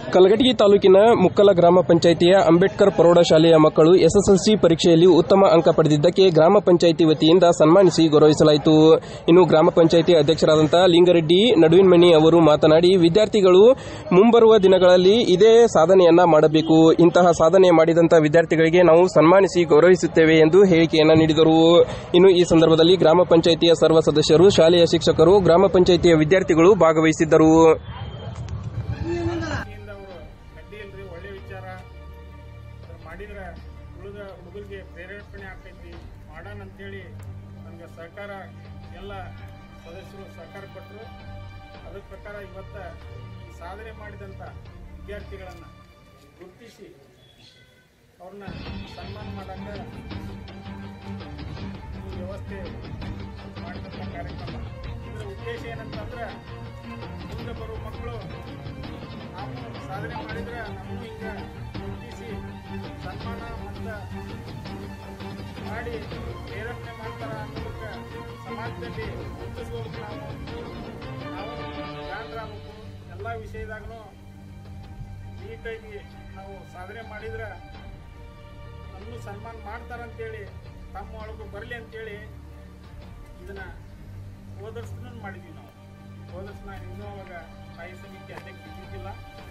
ಕಲಘಟಗಿ ತಾಲೂಕಿನ ಮುಕ್ಕಲ ಗ್ರಾಮ ಪಂಚಾಯಿತಿಯ ಅಂಬೇಡ್ಕರ್ ಪ್ರೌಢಶಾಲೆಯ ಮಕ್ಕಳು ಎಸ್ಎಸ್ಎಲ್ಸಿ ಪರೀಕ್ಷೆಯಲ್ಲಿ ಉತ್ತಮ ಅಂಕ ಪಡೆದಿದ್ದಕ್ಕೆ ಗ್ರಾಮ ಪಂಚಾಯಿತಿ ವತಿಯಿಂದ ಸನ್ಮಾನಿಸಿ ಗೌರವಿಸಲಾಯಿತು ಇನ್ನು ಗ್ರಾಮ ಪಂಚಾಯಿತಿ ಅಧ್ಯಕ್ಷರಾದಂತಹ ಲಿಂಗರೆಡ್ಡಿ ನಡುವಿನಮಣಿ ಅವರು ಮಾತನಾಡಿ ವಿದ್ಯಾರ್ಥಿಗಳು ಮುಂಬರುವ ದಿನಗಳಲ್ಲಿ ಇದೇ ಸಾಧನೆಯನ್ನ ಮಾಡಬೇಕು ಇಂತಹ ಸಾಧನೆ ಮಾಡಿದಂತಹ ವಿದ್ಯಾರ್ಥಿಗಳಿಗೆ ನಾವು ಸನ್ಮಾನಿಸಿ ಗೌರವಿಸುತ್ತೇವೆ ಎಂದು ಹೇಳಿಕೆಯನ್ನ ನೀಡಿದರು ಇನ್ನು ಈ ಸಂದರ್ಭದಲ್ಲಿ ಗ್ರಾಮ ಪಂಚಾಯಿತಿಯ ಸರ್ವ ಸದಸ್ಯರು ಶಾಲೆಯ ಶಿಕ್ಷಕರು ಗ್ರಾಮ ಪಂಚಾಯಿತಿಯ ವಿದ್ಯಾರ್ಥಿಗಳು ಭಾಗವಹಿಸಿದ್ದರು ವತಿಯಿಂದ ಅವರು ಅಡ್ಡಿ ಇಲ್ರಿ ಒಳ್ಳೆ ವಿಚಾರ ಅದ್ ಮಾಡಿದ್ರೆ ಉಳಿದ ಹುಡುಗರಿಗೆ ಪ್ರೇರೇಪಣೆ ಆಗ್ತೈತಿ ಮಾಡೋಣ ಅಂತೇಳಿ ನನಗೆ ಸಹಕಾರ ಎಲ್ಲ ಸದಸ್ಯರು ಸಹಕಾರ ಕೊಟ್ಟರು ಅದ್ರ ಪ್ರಕಾರ ಇವತ್ತ ಈ ಸಾಧನೆ ಮಾಡಿದಂಥ ವಿದ್ಯಾರ್ಥಿಗಳನ್ನು ಗುರುತಿಸಿ ಅವ್ರನ್ನ ಸನ್ಮಾನ ಮಾಡಕ್ಕೆ ಈ ವ್ಯವಸ್ಥೆ ಮಾಡಿದಂಥ ಕಾರ್ಯಕ್ರಮ ಇದರ ಉದ್ದೇಶ ಏನಂತಂದ್ರೆ ಮುಂದೆ ಬರುವ ಮಕ್ಕಳು ನಾವು ಸಾಧನೆ ಮಾಡಿದ್ರೆ ನಮಗೂ ಹಿಂಗ ಗುರುತಿಸಿ ಸನ್ಮಾನ ಮತ್ತು ಮಾಡಿ ಪ್ರೇರೇಪಣೆ ಮಾಡ್ತಾರ ಅನ್ನೋದಕ್ಕೆ ಸಮಾಜದಲ್ಲಿ ಗುರುತಿಸ್ಬೇಕು ನಾವು ನಾವು ಜಾಣರಾಗಬೇಕು ಎಲ್ಲ ವಿಷಯದಾಗೂ ನೀಟಾಗಿ ನಾವು ಸಾಧನೆ ಮಾಡಿದ್ರೆ ನಮ್ಮನ್ನು ಸನ್ಮಾನ ಮಾಡ್ತಾರಂತೇಳಿ ತಮ್ಮ ಒಳಗೂ ಬರಲಿ ಅಂತೇಳಿ ಇದನ್ನ ಹೋದ ವರ್ಷನೂ ಮಾಡಿದ್ವಿ ನಾವು ಹೋದ ವರ್ಷ ನಾನು ಇನ್ನೂ ಅವಾಗ ಸ್ಥಾಯಿ ಸಮಿತಿ ಅಧ್ಯಕ್ಷ ಇದ್ದಿದ್ದಿಲ್ಲ